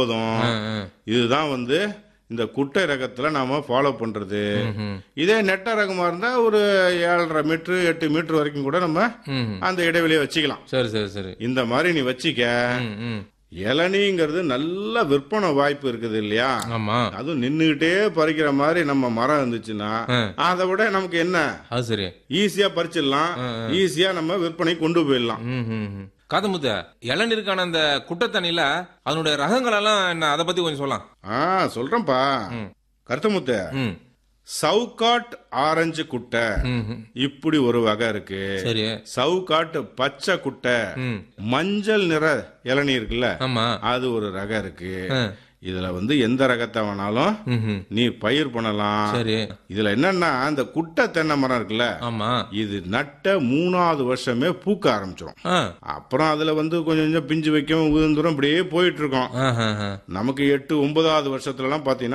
போதும் ஆ, ஆ. இதுதான் வந்து இந்த குட்டை ரகத்துல நாம ஃபாலோ பண்றது ம்ஹும். இதே நெட்ட ரகமா இருந்தா ஒரு ஏழரை மீட்டர் எட்டு மீட்டர் வரைக்கும் கூட நம்ம ம்ஹும். அந்த இடைவெளியை வச்சுக்கலாம் சரி சரி சரி இந்த மாதிரி நீ வச்சிக்க ம், ம். இளநீங்கிறது நல்ல விற்பனை வாய்ப்பு இருக்குது இல்லையா ஆமா அதுவும் நின்னுகிட்டே பறிக்கிற மாதிரி நம்ம மரம் இருந்துச்சுன்னா ஆ. அதை விட நமக்கு என்ன அது சரி ஈஸியா பறிச்சிடலாம் ஈஸியா நம்ம விற்பனை கொண்டு போயிடலாம் ம், ம், ம். காதமுத்த இளநீருக்கான அந்த குட்டத்தண்ணில அதனுடைய ரகங்கள் எல்லாம் என்ன அதை பத்தி கொஞ்சம் சொல்லலாம் ஆ சொல்றேன்ப்பா கருத்தமுத்த ம் சவுக்காட் ஆரஞ்சு குட்டை ம், ம். இப்படி ஒரு வகை இருக்கு சரி சவுக்காட்டு பச்சை குட்டை ம் மஞ்சள் நிற இளநீர் இருக்குல்ல ஆமா அது ஒரு ரகம் இருக்கு ஆ. இதுல வந்து எந்த ரகத்தை வேணாலும் ம்ஹும். நீ பயிர் பண்ணலாம் சரி இதுல என்னன்னா அந்த குட்டை தென்னை மரம் இருக்குல்ல ஆமா இது நட்ட மூணாவது வருஷமே பூக்க ஆரம்பிச்சிடும் ஆ அப்புறம் அதுல வந்து கொஞ்சம் கொஞ்சம் பிஞ்சு வைக்கும் உதிர்ந்துரும் இப்படியே போயிட்டு இருக்கோம் ஆஹா, ஆஹா. நமக்கு எட்டு ஒன்பதாவது வருஷத்துல எல்லாம் பாத்தீங்கன்னா